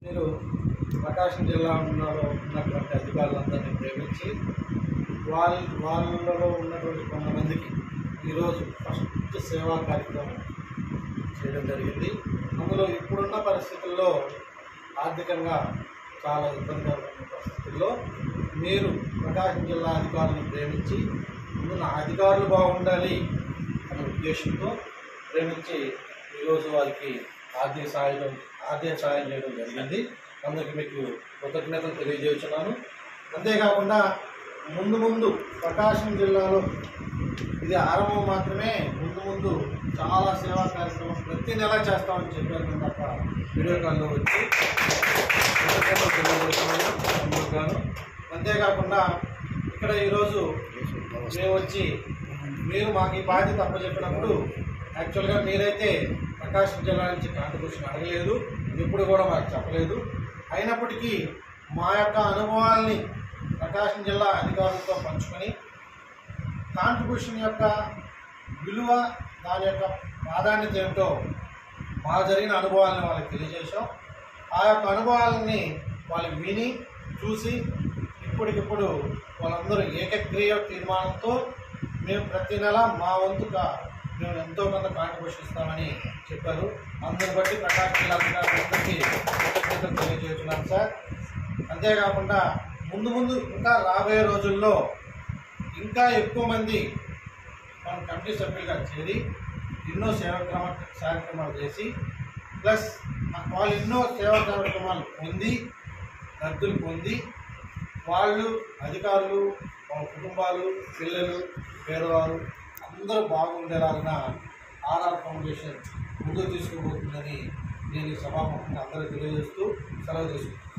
మీరు ప్రకాశం జిల్లాలో ఉన్నటువంటి అధికారులందరినీ ప్రేమించి వాళ్ళ వాళ్ళలో ఉన్నటువంటి కొంతమందికి ఈరోజు ఫస్ట్ సేవా కార్యక్రమం చేయడం జరిగింది అందులో ఇప్పుడున్న పరిస్థితుల్లో ఆర్థికంగా చాలా ఇబ్బందికరమైన పరిస్థితుల్లో మీరు ప్రకాశం జిల్లా అధికారులను ప్రేమించి ముందు నా అధికారులు బాగుండాలి అనే ఉద్దేశంతో ప్రేమించి ఈరోజు వారికి ఆర్థిక సహాయం ఆర్థిక సహాయం చేయడం జరిగింది అందుకు మీకు కృతజ్ఞతలు తెలియజేస్తున్నాను అంతేకాకుండా ముందు ముందు ప్రకాశం జిల్లాలో ఇది ఆరంభం మాత్రమే ముందు ముందు చాలా సేవా కార్యక్రమం ప్రతి నెల చేస్తామని చెప్పారు తప్ప వీడియో కాల్లో వచ్చి కృతజ్ఞతలు తెలియజేస్తున్నాను అందుకు గాను అంతేకాకుండా ఇక్కడ ఈరోజు మేము వచ్చి మీరు మాకు ఈ బాధ్యత అప్పచెప్పినప్పుడు యాక్చువల్గా మీరైతే ప్రకాశం జిల్లా నుంచి కాంట్రిబ్యూషన్ అడగలేదు ఎప్పుడు కూడా మాకు చెప్పలేదు అయినప్పటికీ మా యొక్క అనుభవాల్ని ప్రకాశం జిల్లా అధికారులతో పంచుకొని కాంట్రిబ్యూషన్ యొక్క విలువ దాని యొక్క ప్రాధాన్యత ఏమిటో మా జరిగిన అనుభవాలను వాళ్ళకి తెలియజేశాం ఆ యొక్క అనుభవాలని వాళ్ళు విని చూసి ఇప్పటికిప్పుడు వాళ్ళందరూ ఏకగ్రీయ తీర్మానంతో మేము ప్రతి నెల మా వంతుగా మేము ఎంతో కొంత కాంట్రిబ్యూషన్ ఇస్తామని చెప్పారు అందుని బట్టి ప్రకాశం జిల్లా అధికారులందరికీ కృతజ్ఞతలు తెలియజేస్తున్నాను సార్ అంతేకాకుండా ముందు ముందు ఇంకా రాబోయే రోజుల్లో ఇంకా ఎక్కువ మంది మన కమిటీ సభ్యులుగా చేరి ఎన్నో సేవాక్రమ కార్యక్రమాలు చేసి ప్లస్ వాళ్ళు ఎన్నో సేవా కార్యక్రమాలు పొంది రద్దులు పొంది వాళ్ళు అధికారులు వాళ్ళ కుటుంబాలు పిల్లలు పేదవారు అందరూ బాగుండేలాగా ఆర్ఆర్ ఫౌండేషన్ ముందుకు తీసుకుపోతుందని నేను ఈ సభాముఖంగా అందరూ తెలియజేస్తూ సెలవు తీసుకుంటాను